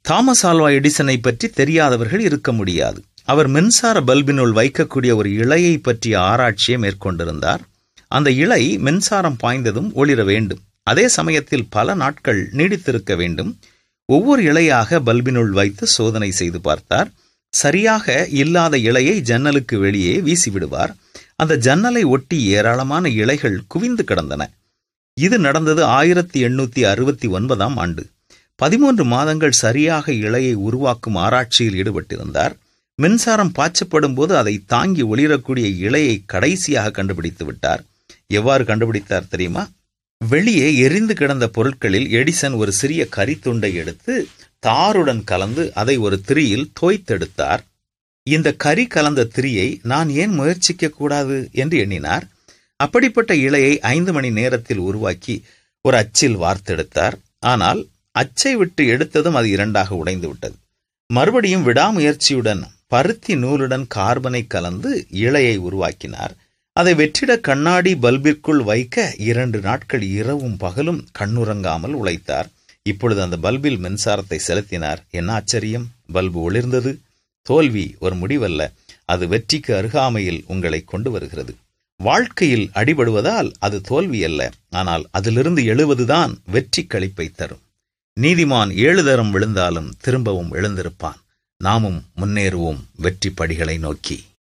Thomas Alva எடிசனை பற்றி தெரியாதவர்கள் இருக்க முடியாது அவர் மின்சார பல்பினுள் வைக்கக்கூடிய ஒரு இழையை பற்றிய ஆராய்ச்சியை மேற்கொண்டிருந்தார் அந்த இழை மின்சாரம் பாய்ந்ததும் ஒளிர வேண்டும் அதே சமயத்தில் பல நாட்கள் நீடித்திருக்க வேண்டும் ஒவ்வொரு இழையாக பல்பினுள் வைத்து சோதனை செய்து பார்த்தார் சரியாக இல்லாத இலையை ஜன்னலுக்கு வெளியே வீசிவிடுவார் அந்த ஜன்னலை ஒட்டி ஏராளமான இலைகள் குவிந்து கிடந்தன இது நடந்தது ஆயிரத்தி எண்ணூத்தி அறுபத்தி ஒன்பதாம் ஆண்டு பதிமூன்று மாதங்கள் சரியாக இலையை உருவாக்கும் ஆராய்ச்சியில் ஈடுபட்டிருந்தார் மின்சாரம் பாய்ச்சப்படும் போது அதை தாங்கி ஒளிரக்கூடிய இலையை கடைசியாக கண்டுபிடித்து விட்டார் எவ்வாறு கண்டுபிடித்தார் தெரியுமா வெளியே எரிந்து கிடந்த பொருட்களில் எடிசன் ஒரு சிறிய கரித்துண்டை எடுத்து தாருடன் கலந்து அதை ஒரு திரியில் தோய்த்தெடுத்தார் இந்த கரி கலந்த திரியை நான் ஏன் முயற்சிக்க கூடாது என்று எண்ணினார் அப்படிப்பட்ட இலையை ஐந்து மணி நேரத்தில் உருவாக்கி ஒரு அச்சில் வார்த்தெடுத்தார் ஆனால் அச்சை விட்டு எடுத்ததும் அது இரண்டாக உடைந்து விட்டது மறுபடியும் விடாமுயற்சியுடன் பருத்தி நூலுடன் கார்பனை கலந்து இலையை உருவாக்கினார் அதை வெற்றிட கண்ணாடி பல்பிற்குள் வைக்க இரண்டு நாட்கள் இரவும் பகலும் கண்ணுறங்காமல் உழைத்தார் இப்பொழுது அந்த பல்பில் மின்சாரத்தை செலுத்தினார் என்ன ஆச்சரியம் பல்பு ஒளிர்ந்தது தோல்வி ஒரு முடிவல்ல அது வெற்றிக்கு அருகாமையில் உங்களை கொண்டு வருகிறது வாழ்க்கையில் அடிபடுவதால் அது தோல்வி அல்ல ஆனால் அதிலிருந்து எழுவதுதான் வெற்றி கழிப்பை தரும் நீதிமான் ஏழு தரம் விழுந்தாலும் திரும்பவும் எழுந்திருப்பான் நாமும் முன்னேறுவோம் வெற்றி படிகளை நோக்கி